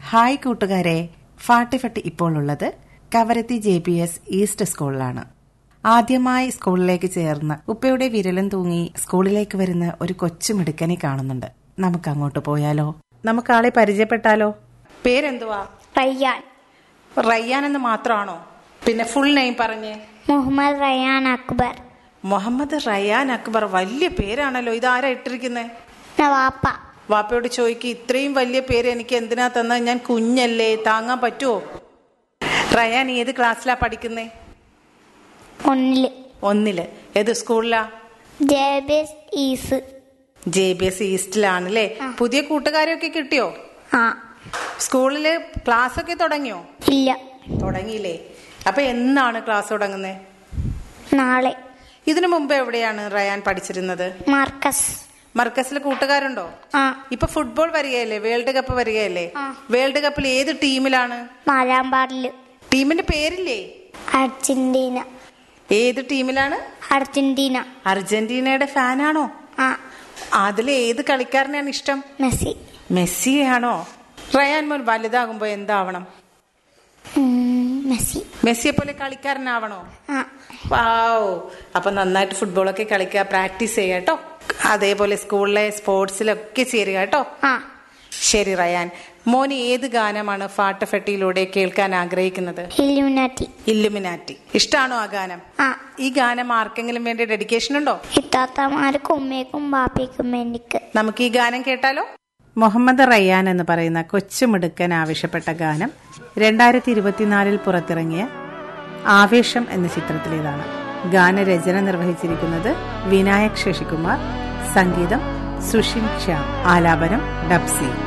Hi കൂട്ടുകാരെ ഫാട്ടിഫട്ടി ഇപ്പോൾ ഉള്ളത് Kavaratti J P S east സ്കൂളിലാണ് ആദ്യമായി സ്കൂളിലേക്ക് ചേർന്ന് ഉപ്പയുടെ വിരലും തൂങ്ങി സ്കൂളിലേക്ക് വരുന്ന ഒരു കൊച്ചു മിടുക്കനെ കാണുന്നുണ്ട് നമുക്ക് അങ്ങോട്ട് പോയാലോ നമുക്ക് ആളെ പരിചയപ്പെട്ടാലോ പേരെന്തുവാ റയ്യാൻ റയ്യാൻ എന്ന് മാത്രമാണോ പിന്നെ ഫുൾ നെയിം പറഞ്ഞേ മുഹമ്മദ് റയ്യാൻ അക്ബർ മുഹമ്മദ് റയാൻ അക്ബർ വലിയ പേരാണല്ലോ ഇതാരാ ഇട്ടിരിക്കുന്നേ നവാപ്പ വാപ്പയോട് ചോദിക്ക് ഇത്രയും വലിയ പേര് എനിക്ക് എന്തിനാ തന്ന ഞാൻ കുഞ്ഞല്ലേ താങ്ങാൻ പറ്റുമോ റയാൻ ഏത് ക്ലാസ്സിലാ പഠിക്കുന്നേ ഒന്നില് ഒന്നില് ഏത് സ്കൂളിലാ ജേബിസ് ഈസ് ജെ ബി എസ് ഈസ്റ്റിലാണല്ലേ പുതിയ കൂട്ടുകാരെയൊക്കെ കിട്ടിയോ ആ സ്കൂളില് ക്ലാസ് ഒക്കെ തുടങ്ങിയോ ഇല്ല തുടങ്ങിയില്ലേ അപ്പൊ എന്നാണ് ക്ലാസ് തുടങ്ങുന്നത് നാളെ ഇതിനു മുമ്പ് എവിടെയാണ് റയാൻ പഠിച്ചിരുന്നത് മാർക്കസ് മർക്കസിൽ കൂട്ടുകാരുണ്ടോ ആ ഇപ്പൊ ഫുട്ബോൾ വരികയല്ലേ വേൾഡ് കപ്പ് വരികയല്ലേ ആ. വേൾഡ് കപ്പിൽ ഏത് ടീമിലാണ് നാലാമ്പാടില് ടീമിന്റെ പേരില്ലേ അർജന്റീന ഏത് ടീമിലാണ് അർജന്റീന അർജന്റീനയുടെ ഫാനാണോ ആ അതിൽ ഏത് കളിക്കാരനാണ് ഇഷ്ടം മെസ്സി മെസ്സിയാണോ റയാൻ മോൻ വലുതാകുമ്പോ എന്താവണം ഉം, മെസ്സി മെസ്സിയെ പോലെ കളിക്കാരനാവണോ ആ വാവ് അപ്പൊ നന്നായിട്ട് ഫുട്ബോളൊക്കെ കളിക്കുക പ്രാക്ടീസ് ചെയ്യുക കേട്ടോ അതേപോലെ സ്കൂളിലെ സ്പോർട്സിലൊക്കെ ചേരുക കേട്ടോ ആ ശരി റയാൻ മോന് ഏത് ഗാനമാണ് ഫാട്ടഫെട്ടിയിലൂടെ കേൾക്കാൻ ആഗ്രഹിക്കുന്നത് ഇല്ലുമിനാറ്റി ഇല്ലുമിനാറ്റി ഇഷ്ടാണോ ആ ഗാനം ആ ഈ ഗാനം ആർക്കെങ്കിലും വേണ്ടി ഡെഡിക്കേഷൻ ഉണ്ടോ ഇത്താത്തമാർക്കും ഉമ്മയ്ക്കും ബാപ്പയ്ക്കും വേണ്ടിക്ക് നമുക്ക് ഈ ഗാനം കേട്ടാലോ മുഹമ്മദ് റയ്യാൻ എന്ന് പറയുന്ന കൊച്ചുമിടുക്കൻ ആവശ്യപ്പെട്ട ഗാനം രണ്ടായിരത്തി ഇരുപത്തിനാലിൽ പുറത്തിറങ്ങിയ ആവേശം എന്ന ചിത്രത്തിലേതാണ് ഗാനരചന നിർവഹിച്ചിരിക്കുന്നത് വിനായക് ശശികുമാർ സംഗീതം സുഷിൻ ശ്യാം ആലാപനം ഡബ്സി